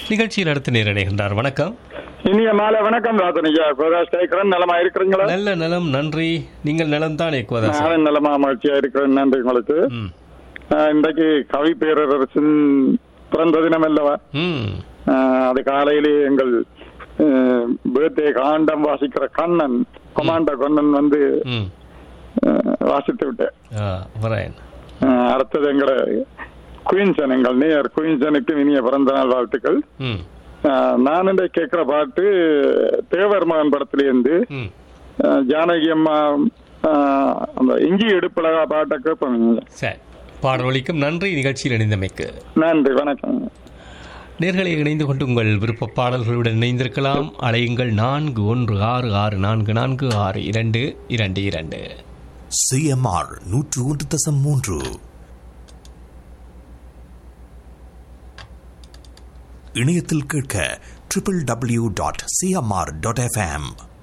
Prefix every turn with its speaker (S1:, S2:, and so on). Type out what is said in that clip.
S1: நிகழ்ச்சியில் அடுத்து நேரடைகின்றார் வணக்கம்
S2: இனிய மாலை வணக்கம் ராதனியா கோதாஸ் கேட்கிறேன் நலமா இருக்கிறீங்களா
S1: நல்ல நலம் நன்றி நீங்கள் நலம் தான் கோதாஸ்
S2: நானும் நலமா மகிழ்ச்சியா இருக்கிறேன் நன்றி உங்களுக்கு
S1: ம்
S2: ஆஹ், இன்றைக்கு கவி பேரரசின் பிறந்த தினம் அல்லவா
S1: ம்
S2: ஆஹ், அது காலையிலே எங்கள் பேர்தே காண்டம் வாசிக்கிற கண்ணன் கொமாண்டர் கண்ணன் வந்து
S1: ம்
S2: ஆஹ், வாசித்து விட்டேன்
S1: ஆ வரேன்
S2: ஆஹ், அடுத்தது எங்களோட குயின்சன் எங்கள் நேயர் குயின்சனுக்கு இனிய பிறந்த நாள் வாழ்த்துக்கள்
S1: ம்
S2: ஆஹ், நான் இன்றைக்கு கேட்கிற பாட்டு தேவர் மகன் படத்திலேருந்து
S1: ம்
S2: ஆஹ் ஜானகி அம்மா ஆஹ் அந்த இஞ்சி எடுப்பழகா பாட்டை கேட்போம்
S1: சரி பாடலொலிக்கும் நன்றி நிகழ்ச்சியில் இணைந்தமைக்கு
S2: நன்றி வணக்கம்
S1: நேர்களை இணைந்து கொண்டு உங்கள் விருப்ப பாடல்களுடன் இணைந்திருக்கலாம் அலையுங்கள் நான்கு ஒன்று ஆறு ஆறு நான்கு நான்கு ஆறு இரண்டு இரண்டு இரண்டு
S3: சிஎம்ஆர் நூற்று ஒன்று தசம் மூன்று இணையத்தில் கேட்க triple W dot CMR dot FM